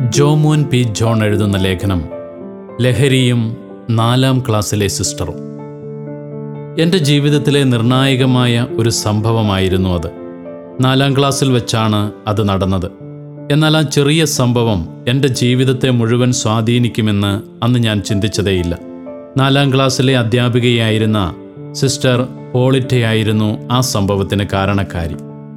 Jomon P John എഴുതുന്ന ലേഖനം ലഹരിയും നാലാം ക്ലാസ്സിലെ സിസ്റ്ററും എൻ്റെ ജീവിതത്തിലെ നിർണായകമായ ഒരു സംഭവമായിരുന്നു അത് നാലാം ക്ലാസ്സിൽ വെച്ചാണ് അത് നടന്നത് എന്നാൽ ആ ചെറിയ സംഭവം എൻ്റെ ജീവിതത്തെ മുഴുവൻ സ്വാധീനിക്കുമെന്ന് അന്ന് ഞാൻ ചിന്തിച്ചതേയില്ല നാലാം ക്ലാസ്സിലെ അധ്യാപികയായിരുന്ന സിസ്റ്റർ പോളിറ്റയായിരുന്നു ആ സംഭവത്തിന് കാരണക്കാരി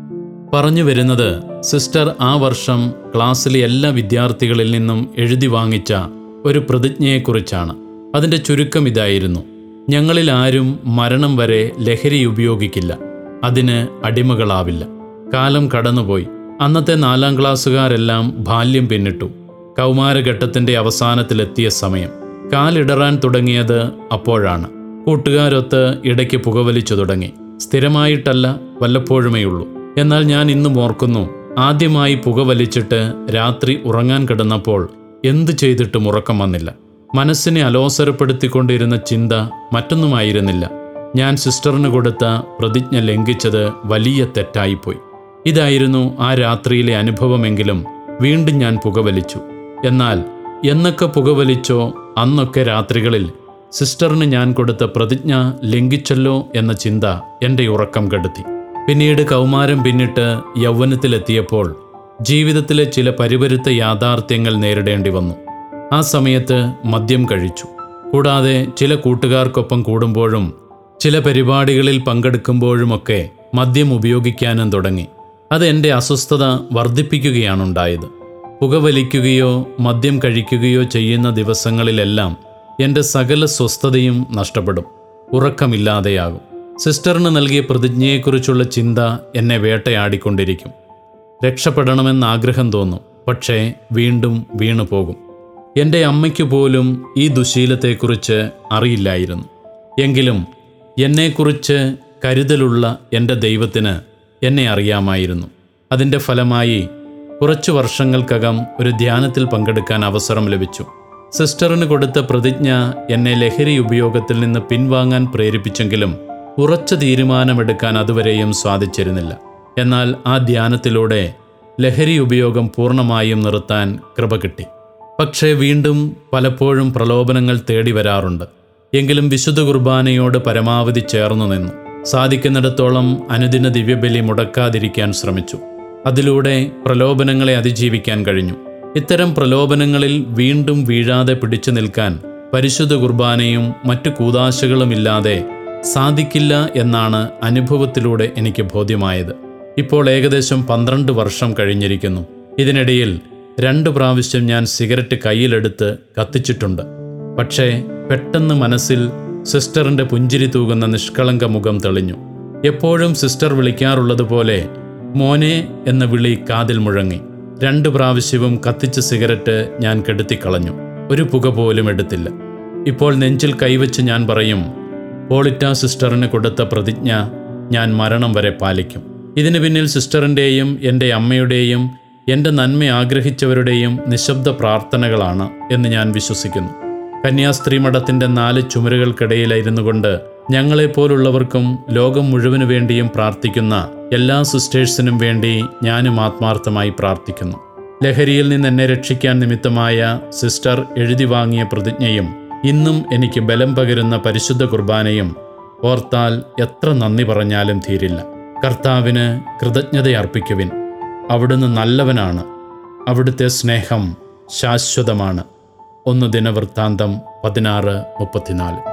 പറഞ്ഞു വരുന്നത് സിസ്റ്റർ ആ വർഷം ക്ലാസ്സിലെ എല്ലാ വിദ്യാർത്ഥികളിൽ നിന്നും എഴുതി വാങ്ങിച്ച ഒരു പ്രതിജ്ഞയെക്കുറിച്ചാണ് അതിൻ്റെ ചുരുക്കം ഇതായിരുന്നു ഞങ്ങളിൽ ആരും മരണം വരെ ലഹരി ഉപയോഗിക്കില്ല അതിന് അടിമകളാവില്ല കാലം കടന്നുപോയി അന്നത്തെ നാലാം ക്ലാസ്സുകാരെല്ലാം ബാല്യം പിന്നിട്ടു കൗമാരഘട്ടത്തിൻ്റെ അവസാനത്തിലെത്തിയ സമയം കാലിടറാൻ തുടങ്ങിയത് അപ്പോഴാണ് കൂട്ടുകാരൊത്ത് ഇടയ്ക്ക് പുകവലിച്ചു തുടങ്ങി സ്ഥിരമായിട്ടല്ല വല്ലപ്പോഴുമേയുള്ളൂ എന്നാൽ ഞാൻ ഇന്നും ഓർക്കുന്നു ആദ്യമായി പുകവലിച്ചിട്ട് രാത്രി ഉറങ്ങാൻ കിടന്നപ്പോൾ എന്തു ചെയ്തിട്ടും ഉറക്കം വന്നില്ല മനസ്സിനെ അലോസരപ്പെടുത്തിക്കൊണ്ടിരുന്ന ചിന്ത മറ്റൊന്നുമായിരുന്നില്ല ഞാൻ സിസ്റ്ററിന് കൊടുത്ത പ്രതിജ്ഞ ലംഘിച്ചത് വലിയ തെറ്റായിപ്പോയി ഇതായിരുന്നു ആ രാത്രിയിലെ അനുഭവമെങ്കിലും വീണ്ടും ഞാൻ പുകവലിച്ചു എന്നാൽ എന്നൊക്കെ പുകവലിച്ചോ അന്നൊക്കെ രാത്രികളിൽ സിസ്റ്ററിന് ഞാൻ കൊടുത്ത പ്രതിജ്ഞ ലംഘിച്ചല്ലോ എന്ന ചിന്ത എൻ്റെ ഉറക്കം കെടുത്തി പിന്നീട് കൗമാരം പിന്നിട്ട് യൗവനത്തിലെത്തിയപ്പോൾ ജീവിതത്തിലെ ചില പരിപരുത്ത യാഥാർത്ഥ്യങ്ങൾ നേരിടേണ്ടി വന്നു ആ സമയത്ത് മദ്യം കഴിച്ചു കൂടാതെ ചില കൂട്ടുകാർക്കൊപ്പം കൂടുമ്പോഴും ചില പരിപാടികളിൽ പങ്കെടുക്കുമ്പോഴുമൊക്കെ മദ്യം ഉപയോഗിക്കാനും തുടങ്ങി അത് എൻ്റെ അസ്വസ്ഥത വർദ്ധിപ്പിക്കുകയാണുണ്ടായത് പുകവലിക്കുകയോ മദ്യം കഴിക്കുകയോ ചെയ്യുന്ന ദിവസങ്ങളിലെല്ലാം എൻ്റെ സകല സ്വസ്ഥതയും നഷ്ടപ്പെടും ഉറക്കമില്ലാതെയാകും സിസ്റ്ററിന് നൽകിയ പ്രതിജ്ഞയെക്കുറിച്ചുള്ള ചിന്ത എന്നെ വേട്ടയാടിക്കൊണ്ടിരിക്കും രക്ഷപ്പെടണമെന്ന് ആഗ്രഹം തോന്നും പക്ഷേ വീണ്ടും വീണു പോകും എൻ്റെ അമ്മയ്ക്ക് പോലും ഈ ദുശീലത്തെക്കുറിച്ച് അറിയില്ലായിരുന്നു എങ്കിലും എന്നെക്കുറിച്ച് കരുതലുള്ള എൻ്റെ ദൈവത്തിന് എന്നെ അറിയാമായിരുന്നു അതിൻ്റെ ഫലമായി കുറച്ചു വർഷങ്ങൾക്കകം ഒരു ധ്യാനത്തിൽ പങ്കെടുക്കാൻ അവസരം ലഭിച്ചു സിസ്റ്ററിന് കൊടുത്ത പ്രതിജ്ഞ എന്നെ ലഹരി ഉപയോഗത്തിൽ നിന്ന് പിൻവാങ്ങാൻ പ്രേരിപ്പിച്ചെങ്കിലും ഉറച്ച തീരുമാനമെടുക്കാൻ അതുവരെയും സാധിച്ചിരുന്നില്ല എന്നാൽ ആ ധ്യാനത്തിലൂടെ ലഹരി ഉപയോഗം പൂർണ്ണമായും നിർത്താൻ കൃപ കിട്ടി പക്ഷേ വീണ്ടും പലപ്പോഴും പ്രലോഭനങ്ങൾ തേടി വരാറുണ്ട് എങ്കിലും വിശുദ്ധ കുർബാനയോട് പരമാവധി ചേർന്നു നിന്നു സാധിക്കുന്നിടത്തോളം അനുദിന ദിവ്യബലി മുടക്കാതിരിക്കാൻ ശ്രമിച്ചു അതിലൂടെ പ്രലോഭനങ്ങളെ അതിജീവിക്കാൻ കഴിഞ്ഞു ഇത്തരം പ്രലോഭനങ്ങളിൽ വീണ്ടും വീഴാതെ പിടിച്ചു നിൽക്കാൻ പരിശുദ്ധ കുർബാനയും മറ്റു കൂതാശകളുമില്ലാതെ സാധിക്കില്ല എന്നാണ് അനുഭവത്തിലൂടെ എനിക്ക് ബോധ്യമായത് ഇപ്പോൾ ഏകദേശം പന്ത്രണ്ട് വർഷം കഴിഞ്ഞിരിക്കുന്നു ഇതിനിടയിൽ രണ്ട് പ്രാവശ്യം ഞാൻ സിഗരറ്റ് കയ്യിലെടുത്ത് കത്തിച്ചിട്ടുണ്ട് പക്ഷേ പെട്ടെന്ന് മനസ്സിൽ സിസ്റ്ററിൻ്റെ പുഞ്ചിരി തൂകുന്ന നിഷ്കളങ്ക മുഖം തെളിഞ്ഞു എപ്പോഴും സിസ്റ്റർ വിളിക്കാറുള്ളതുപോലെ മോനെ എന്ന വിളി കാതിൽ മുഴങ്ങി രണ്ട് പ്രാവശ്യവും കത്തിച്ച സിഗരറ്റ് ഞാൻ കെടുത്തിക്കളഞ്ഞു ഒരു പുക പോലും എടുത്തില്ല ഇപ്പോൾ നെഞ്ചിൽ കൈവച്ച് ഞാൻ പറയും പോളിറ്റ സിസ്റ്ററിന് കൊടുത്ത പ്രതിജ്ഞ ഞാൻ മരണം വരെ പാലിക്കും ഇതിനു പിന്നിൽ സിസ്റ്ററിൻ്റെയും എൻ്റെ അമ്മയുടെയും എൻ്റെ നന്മ ആഗ്രഹിച്ചവരുടെയും നിശബ്ദ പ്രാർത്ഥനകളാണ് എന്ന് ഞാൻ വിശ്വസിക്കുന്നു കന്യാസ്ത്രീ മഠത്തിൻ്റെ നാല് ചുമരുകൾക്കിടയിലായിരുന്നു കൊണ്ട് ഞങ്ങളെപ്പോലുള്ളവർക്കും ലോകം മുഴുവനു വേണ്ടിയും പ്രാർത്ഥിക്കുന്ന എല്ലാ സിസ്റ്റേഴ്സിനും വേണ്ടി ഞാനും ആത്മാർത്ഥമായി പ്രാർത്ഥിക്കുന്നു ലഹരിയിൽ നിന്ന് എന്നെ രക്ഷിക്കാൻ നിമിത്തമായ സിസ്റ്റർ എഴുതി വാങ്ങിയ പ്രതിജ്ഞയും ഇന്നും എനിക്ക് ബലം പകരുന്ന പരിശുദ്ധ കുർബാനയും ഓർത്താൽ എത്ര നന്ദി പറഞ്ഞാലും തീരില്ല കർത്താവിന് കൃതജ്ഞതയർപ്പിക്കുവിൻ അവിടുന്ന് നല്ലവനാണ് അവിടുത്തെ സ്നേഹം ശാശ്വതമാണ് ഒന്ന് ദിനവൃത്താന്തം പതിനാറ് മുപ്പത്തിനാല്